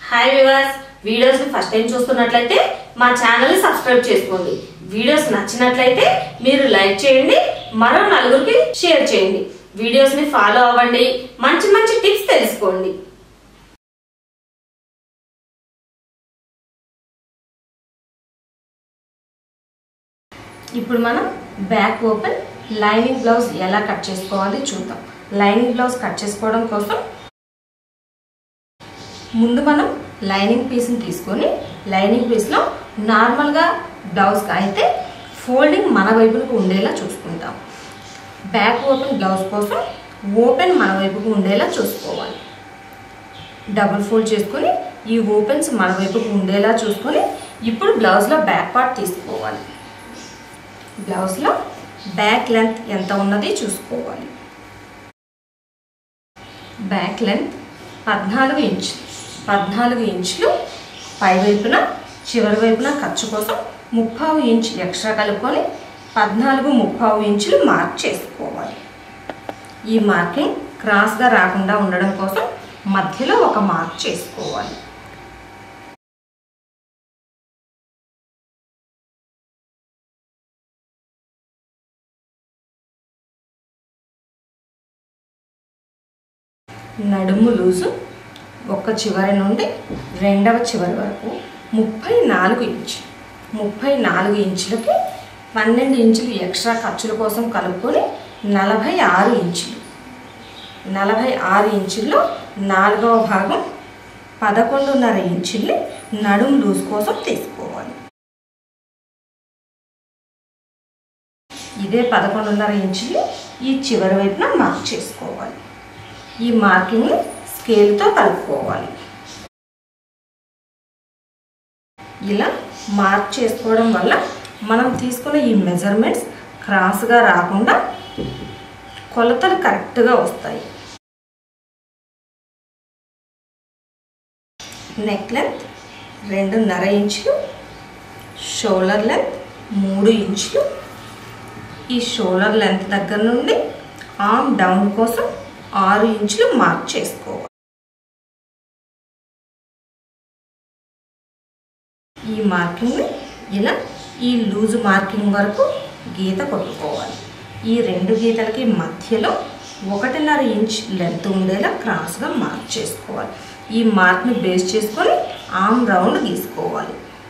hi viewers videos ని first time చూస్తున్నట్లయితే మా ఛానల్ ని సబ్స్క్రైబ్ చేసుకోండి వీడియోస్ నచ్చినట్లయితే మీరు లైక్ చేయండి మరో నలుగురికి షేర్ చేయండి వీడియోస్ ని ఫాలో అవ్వండి మంచి మంచి టిప్స్ తెలుసుకోండి ఇప్పుడు మనం బ్యాక్ ఓపెన్ లైనింగ్ బ్లౌజ్ ఎలా కట్ చేసుకోవాలి చూద్దాం లైనింగ్ బ్లౌజ్ కట్ చేసుకోవడం కోసం ముందు మనం లైనింగ్ పీస్ని తీసుకొని లైనింగ్ పీస్లో నార్మల్గా బ్లౌజ్కి అయితే ఫోల్డింగ్ మన వైపుకు ఉండేలా చూసుకుంటాం బ్యాక్ ఓపెన్ బ్లౌజ్ కోసం ఓపెన్ మన వైపుకు ఉండేలా చూసుకోవాలి డబుల్ ఫోల్డ్ చేసుకొని ఈ ఓపెన్స్ మన వైపుకు ఉండేలా చూసుకొని ఇప్పుడు బ్లౌజ్లో బ్యాక్ పార్ట్ తీసుకోవాలి బ్లౌజ్లో బ్యాక్ లెంత్ ఎంత ఉన్నది చూసుకోవాలి బ్యాక్ లెంత్ పద్నాలుగు ఇంచులు పద్నాలుగు ఇంచులు పై వైపున చివరి వైపున ఖర్చు కోసం ముప్పావు ఇంచు ఎక్స్ట్రా కలుపుకొని పద్నాలుగు ముప్పావు ఇంచులు మార్క్ చేసుకోవాలి ఈ మార్కింగ్ క్రాస్గా రాకుండా ఉండడం కోసం మధ్యలో ఒక మార్క్ చేసుకోవాలి నడుము లూజు ఒక చివరి నుండి రెండవ చివరి వరకు ముప్పై నాలుగు ఇంచు ముప్పై నాలుగు ఇంచులకి పన్నెండు ఇంచులు ఎక్స్ట్రా ఖర్చుల కోసం కలుపుకొని నలభై ఆరు ఇంచులు నలభై ఆరు ఇంచుల్లో నాలుగవ భాగం పదకొండున్నర ఇంచుల్ని నడుం లూజ్ కోసం తీసుకోవాలి ఇదే పదకొండున్నర ఇంచులు ఈ చివరి వైపున మార్క్ చేసుకోవాలి ఈ మార్కింగ్ని స్కేల్తో కలుపుకోవాలి ఇలా మార్క్ చేసుకోవడం వల్ల మనం తీసుకున్న ఈ మెజర్మెంట్స్ క్రాస్గా రాకుండా కొలతలు కరెక్ట్గా వస్తాయి నెక్ లెంత్ రెండున్నర ఇంచులు షోల్డర్ లెంత్ మూడు ఇంచులు ఈ షోల్డర్ లెంత్ దగ్గర నుండి ఆర్మ్ డౌన్ కోసం ఆరు ఇంచులు మార్క్ చేసుకోవాలి ఈ మార్కింగ్ని ఇలా ఈ లూజ్ మార్కింగ్ వరకు గీత కొట్టుకోవాలి ఈ రెండు గీతలకి మధ్యలో ఒకటిన్నర ఇంచ్ లెంత్ ఉండేలా క్రాస్గా మార్క్ చేసుకోవాలి ఈ మార్క్ని బేస్ చేసుకొని ఆమ్ రౌండ్ గీసుకోవాలి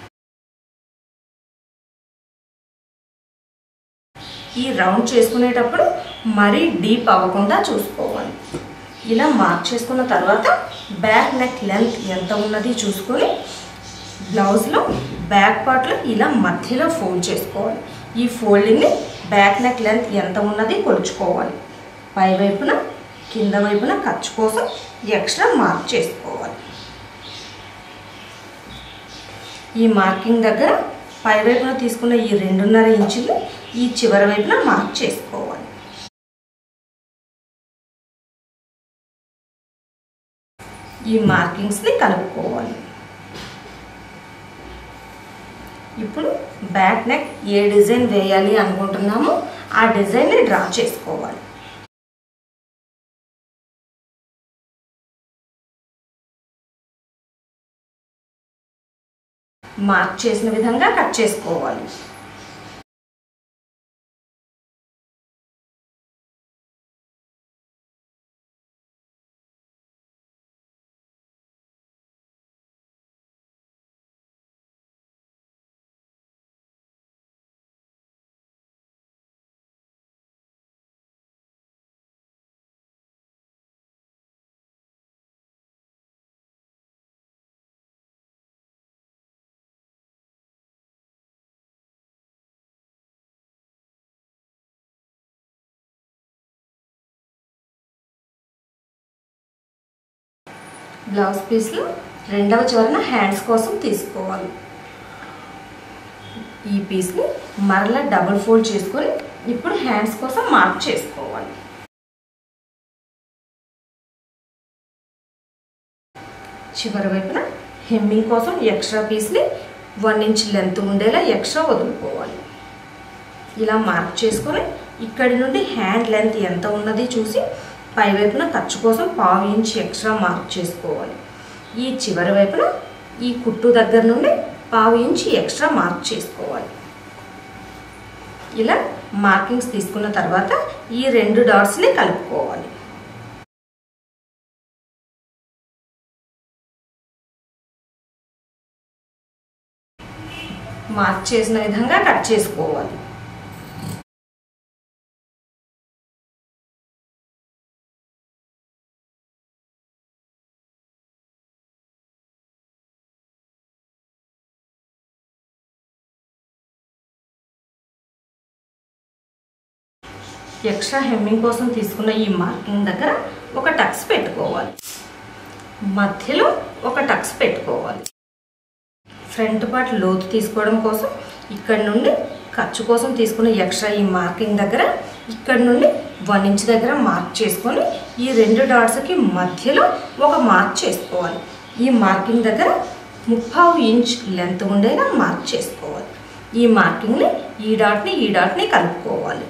ఈ రౌండ్ చేసుకునేటప్పుడు మరీ డీప్ అవ్వకుండా చూసుకోవాలి ఇలా మార్క్ చేసుకున్న తర్వాత బ్యాక్ నెక్ లెంత్ ఎంత ఉన్నది చూసుకొని బ్లౌజ్లో బ్యాక్ పార్ట్లో ఇలా మధ్యలో ఫోల్డ్ చేసుకోవాలి ఈ ఫోల్డింగ్ని బ్యాక్ నెక్ లెంత్ ఎంత ఉన్నది కొలుచుకోవాలి పై వైపున కింద వైపున ఖర్చు కోసం ఎక్స్ట్రా మార్క్ చేసుకోవాలి ఈ మార్కింగ్ దగ్గర పై వైపున తీసుకున్న ఈ రెండున్నర ఇంచులు ఈ చివరి వైపున మార్క్ చేసుకోవాలి ఈ మార్కింగ్స్ని కలుపుకోవాలి ఇప్పుడు బ్యాక్ నెక్ ఏ డిజైన్ వేయాలి అనుకుంటున్నామో ఆ డిజైన్ని డ్రా చేసుకోవాలి మార్క్ చేసిన విధంగా కట్ చేసుకోవాలి బ్లౌజ్ పీస్లో రెండవ చివరన హ్యాండ్స్ కోసం తీసుకోవాలి ఈ పీస్ని మరలా డబుల్ ఫోల్డ్ చేసుకొని ఇప్పుడు హ్యాండ్స్ కోసం మార్క్ చేసుకోవాలి చివరి వైపున హెమ్మింగ్ కోసం ఎక్స్ట్రా పీస్ని వన్ ఇంచ్ లెంత్ ఉండేలా ఎక్స్ట్రా వదులుకోవాలి ఇలా మార్క్ చేసుకొని ఇక్కడి నుండి హ్యాండ్ లెంత్ ఎంత ఉన్నది చూసి పై వైపున ఖర్చు కోసం పావు ఇంచ్ ఎక్స్ట్రా మార్క్ చేసుకోవాలి ఈ చివరి వైపున ఈ కుట్టు దగ్గర నుండి పావు ఇంచ్ ఎక్స్ట్రా మార్క్ చేసుకోవాలి ఇలా మార్కింగ్స్ తీసుకున్న తర్వాత ఈ రెండు డాట్స్ని కలుపుకోవాలి మార్క్ చేసిన విధంగా కట్ చేసుకోవాలి ఎక్స్ట్రా హెమ్మింగ్ కోసం తీసుకున్న ఈ మార్కింగ్ దగ్గర ఒక టక్స్ పెట్టుకోవాలి మధ్యలో ఒక టక్స్ పెట్టుకోవాలి ఫ్రంట్ పార్ట్ లోతు తీసుకోవడం కోసం ఇక్కడ నుండి ఖర్చు కోసం తీసుకున్న ఎక్స్ట్రా ఈ మార్కింగ్ దగ్గర ఇక్కడ నుండి వన్ ఇంచ్ దగ్గర మార్క్ చేసుకొని ఈ రెండు డాట్స్కి మధ్యలో ఒక మార్క్ చేసుకోవాలి ఈ మార్కింగ్ దగ్గర ముప్పావు ఇంచ్ లెంత్ ఉండేలా మార్క్ చేసుకోవాలి ఈ మార్కింగ్ని ఈ డాట్ని ఈ డాట్ని కలుపుకోవాలి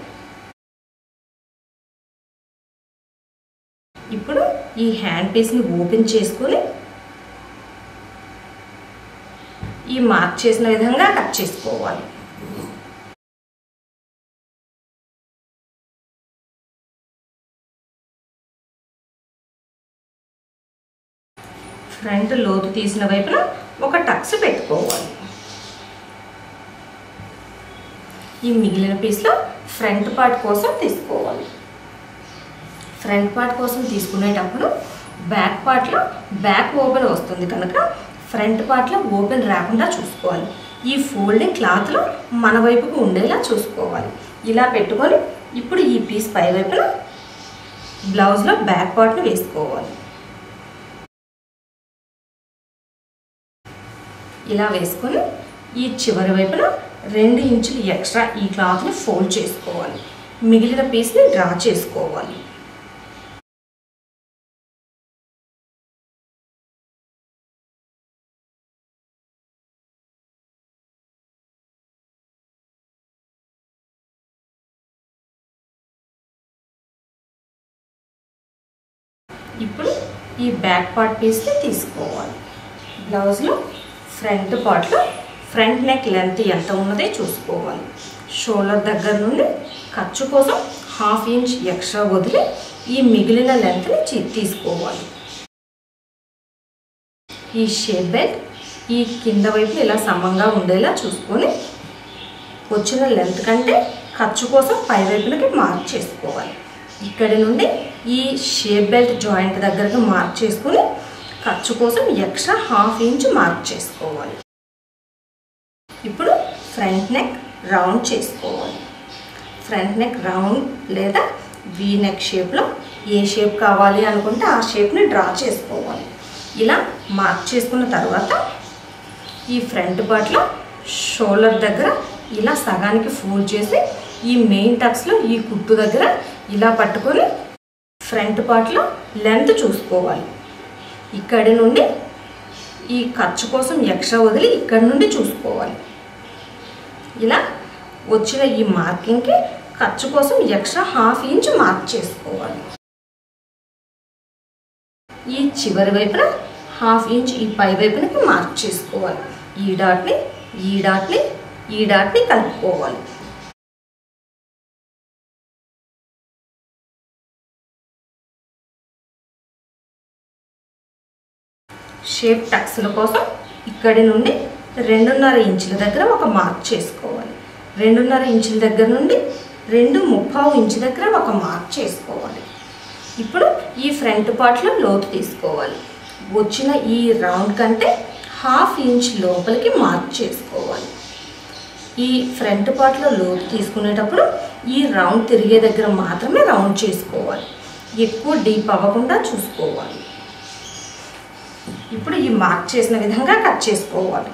ఇప్పుడు ఈ హ్యాండ్ పీస్ని ఓపెన్ చేసుకొని ఈ మార్క్ చేసిన విధంగా కట్ చేసుకోవాలి ఫ్రంట్ లోతు తీసిన వైపున ఒక టక్స్ పెట్టుకోవాలి ఈ మిగిలిన పీస్లో ఫ్రంట్ పార్ట్ కోసం తీసుకోవాలి ఫ్రంట్ పార్ట్ కోసం తీసుకునేటప్పుడు బ్యాక్ పార్ట్లో బ్యాక్ ఓపెన్ వస్తుంది కనుక ఫ్రంట్ పార్ట్లో ఓపెన్ రాకుండా చూసుకోవాలి ఈ ఫోల్డింగ్ క్లాత్లో మన వైపుకు ఉండేలా చూసుకోవాలి ఇలా పెట్టుకొని ఇప్పుడు ఈ పీస్ పై వైపున బ్లౌజ్లో బ్యాక్ పార్ట్ని వేసుకోవాలి ఇలా వేసుకొని ఈ చివరి వైపున రెండు ఇంచులు ఎక్స్ట్రా ఈ క్లాత్ని ఫోల్డ్ చేసుకోవాలి మిగిలిన పీస్ని డ్రా చేసుకోవాలి ఇప్పుడు ఈ బ్యాక్ పార్ట్ పీస్ని తీసుకోవాలి బ్లౌజ్లో ఫ్రంట్ పార్ట్లో ఫ్రంట్ నెక్ లెంత్ ఎంత ఉన్నదే చూసుకోవాలి షోల్డర్ దగ్గర నుండి ఖర్చు కోసం హాఫ్ ఇంచ్ ఎక్స్ట్రా వదిలి ఈ మిగిలిన లెంత్ని చి- తీసుకోవాలి ఈ షేప్ బెల్ట్ ఈ కింద వైపు ఇలా సమంగా ఉండేలా చూసుకొని వచ్చిన లెంత్ కంటే ఖర్చు కోసం పై వైపునకి మార్క్ చేసుకోవాలి ఇక్కడి నుండి ఈ షేప్ బెల్ట్ జాయింట్ దగ్గరకు మార్క్ చేసుకుని ఖర్చు కోసం ఎక్స్ట్రా హాఫ్ ఇంచ్ మార్క్ చేసుకోవాలి ఇప్పుడు ఫ్రంట్ నెక్ రౌండ్ చేసుకోవాలి ఫ్రంట్ నెక్ రౌండ్ లేదా వీ నెక్ షేప్లో ఏ షేప్ కావాలి అనుకుంటే ఆ షేప్ని డ్రా చేసుకోవాలి ఇలా మార్క్ చేసుకున్న తర్వాత ఈ ఫ్రంట్ పార్ట్లో షోల్డర్ దగ్గర ఇలా సగానికి ఫోల్డ్ చేసి ఈ మెయిన్ టక్స్లో ఈ కుట్టు దగ్గర ఇలా పట్టుకొని ఫ్రంట్ పార్ట్లో లెంత్ చూసుకోవాలి ఇక్కడి నుండి ఈ ఖర్చు కోసం ఎక్స్ట్రా వదిలి ఇక్కడి నుండి చూసుకోవాలి ఇలా వచ్చిన ఈ మార్కింగ్కి ఖర్చు కోసం ఎక్స్ట్రా హాఫ్ ఇంచ్ మార్క్ చేసుకోవాలి ఈ చివరి వైపున హాఫ్ ఇంచ్ ఈ పై వైపునకి మార్క్ చేసుకోవాలి ఈ డాట్ని ఈ డాట్ని ఈ డాట్ని కలుపుకోవాలి షేప్ టక్స్ల కోసం ఇక్కడి నుండి రెండున్నర ఇంచుల దగ్గర ఒక మార్క్ చేసుకోవాలి రెండున్నర ఇంచుల దగ్గర నుండి రెండు ముప్పావు ఇంచు దగ్గర ఒక మార్క్ చేసుకోవాలి ఇప్పుడు ఈ ఫ్రంట్ పార్ట్లో లోతు తీసుకోవాలి వచ్చిన ఈ రౌండ్ కంటే హాఫ్ ఇంచ్ లోపలికి మార్క్ చేసుకోవాలి ఈ ఫ్రంట్ పార్ట్లో లోతు తీసుకునేటప్పుడు ఈ రౌండ్ తిరిగే దగ్గర మాత్రమే రౌండ్ చేసుకోవాలి ఎక్కువ డీప్ అవ్వకుండా చూసుకోవాలి ఇప్పుడు ఈ మార్క్ చేసిన విధంగా కట్ చేసుకోవాలి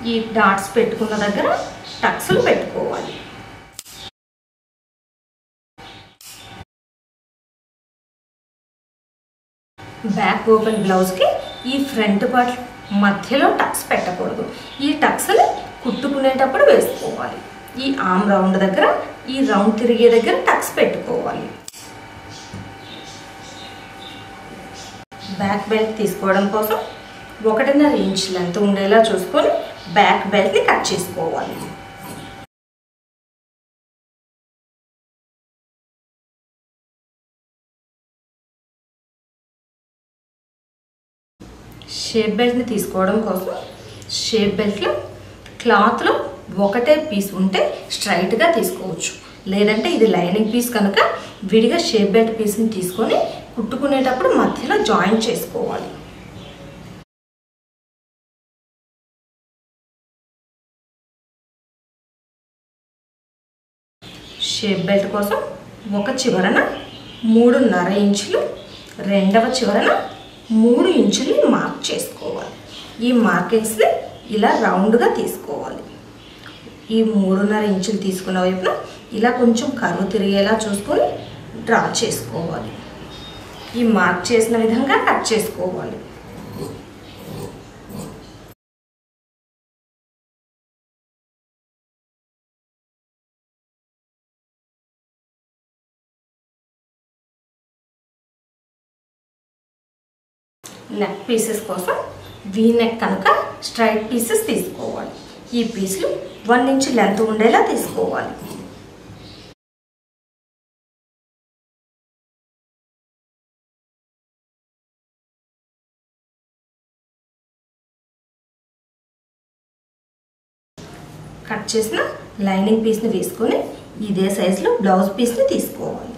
ఈ డాట్స్ పెట్టుకున్న దగ్గర టక్స్లు పెట్టుకోవాలి బ్యాక్ ఓపెన్ బ్లౌజ్కి ఈ ఫ్రంట్ పార్ట్ మధ్యలో టక్స్ పెట్టకూడదు ఈ టక్స్ని కుట్టుకునేటప్పుడు వేసుకోవాలి ఈ ఆమ్ రౌండ్ దగ్గర ఈ రౌండ్ తిరిగే దగ్గర టక్స్ పెట్టుకోవాలి బ్యాక్ బెల్ట్ తీసుకోవడం కోసం ఒకటిన్నర ఇంచ్ లెంత్ ఉండేలా చూసుకొని బ్యాక్ బెల్ట్ని కట్ చేసుకోవాలి షేప్ బెల్ట్ని తీసుకోవడం కోసం షేప్ బెల్ట్లో క్లాత్లో ఒకటే పీస్ ఉంటే స్ట్రైట్గా తీసుకోవచ్చు లేదంటే ఇది లైనింగ్ పీస్ కనుక విడిగా షేప్ బెల్ట్ పీస్ని తీసుకొని కుట్టుకునేటప్పుడు మధ్యలో జాయిన్ చేసుకోవాలి షేప్ బెల్ట్ కోసం ఒక చివరన మూడున్నర ఇంచులు రెండవ చివరన మూడు ఇంచుల్ని మార్క్ చేసుకోవాలి ఈ మార్కింగ్స్ని ఇలా రౌండ్గా తీసుకోవాలి ఈ మూడున్నర ఇంచులు తీసుకున్న వైపున ఇలా కొంచెం కరువు తిరిగేలా చూసుకొని డ్రా చేసుకోవాలి ఈ మార్క్ చేసిన విధంగా కట్ చేసుకోవాలి నెక్ పీసెస్ కోసం వీ నెక్ కనుక స్ట్రైట్ పీసెస్ తీసుకోవాలి ఈ పీసులు వన్ ఇంచ్ లెంత్ ఉండేలా తీసుకోవాలి కట్ చేసిన లైనింగ్ పీస్ని వేసుకొని ఇదే సైజులో బ్లౌజ్ పీస్ని తీసుకోవాలి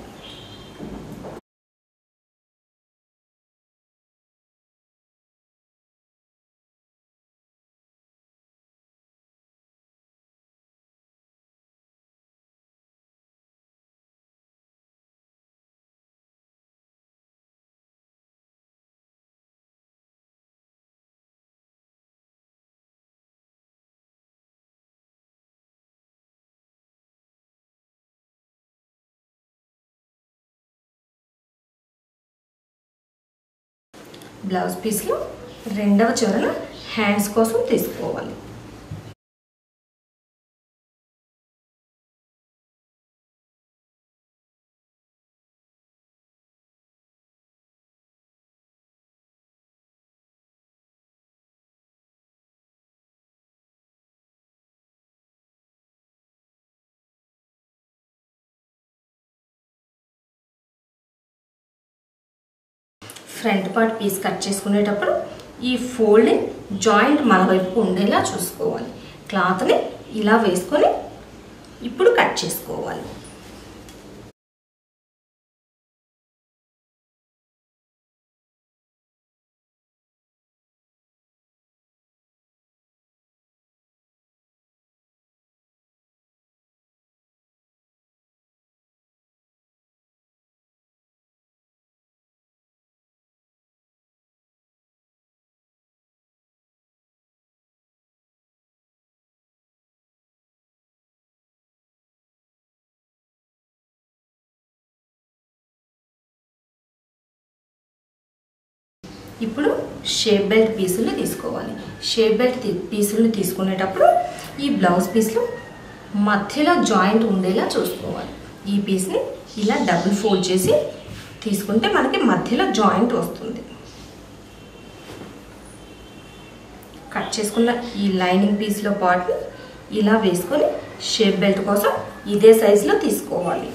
బ్లౌజ్ పీస్లో రెండవ చివరన హ్యాండ్స్ కోసం తీసుకోవాలి ఫ్రంట్ పార్ట్ పీస్ కట్ చేసుకునేటప్పుడు ఈ ఫోల్డింగ్ జాయింట్ మన వైపు ఉండేలా చూసుకోవాలి క్లాత్ని ఇలా వేసుకొని ఇప్పుడు కట్ చేసుకోవాలి ఇప్పుడు షేప్ బెల్ట్ పీసులు తీసుకోవాలి షేప్ బెల్ట్ తీ- పీసులు తీసుకునేటప్పుడు ఈ బ్లౌజ్ పీస్లో మధ్యలో జాయింట్ ఉండేలా చూసుకోవాలి ఈ పీస్ని ఇలా డబుల్ ఫోల్డ్ చేసి తీసుకుంటే మనకి మధ్యలో జాయింట్ వస్తుంది కట్ చేసుకున్న ఈ లైనింగ్ పీస్లో పార్ట్ని ఇలా వేసుకొని షేప్ బెల్ట్ కోసం ఇదే సైజులో తీసుకోవాలి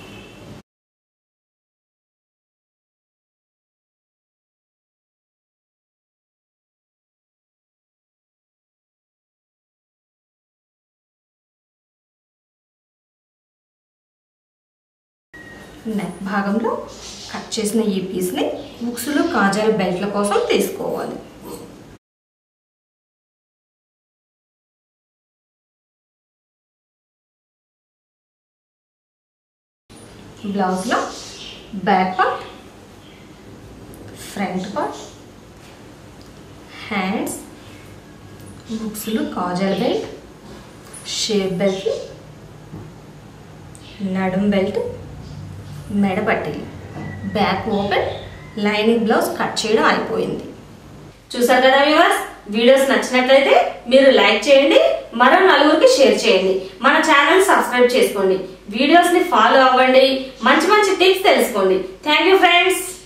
నెక్ భాగంలో కట్ చేసిన ఈ పీస్ని బుక్స్లు కాజాల బెల్ట్ల కోసం తీసుకోవాలి బ్లౌజ్లో back part front part hands బుక్స్లు కాజల్ బెల్ట్ షేప్ బెల్ట్ నడుం బెల్ట్ మెడ పట్టీలు back open lining blouse cut చేయడం అయిపోయింది చూసారు కదా వ్యూవర్స్ వీడియోస్ నచ్చినట్లయితే మీరు లైక్ చేయండి మరో నలుగురికి షేర్ చేయండి మన ఛానల్ సబ్స్క్రైబ్ చేసుకోండి వీడియోస్ ని ఫాలో అవ్వండి మంచి మంచి టిప్స్ తెలుసుకోండి థ్యాంక్ యూ ఫ్రెండ్స్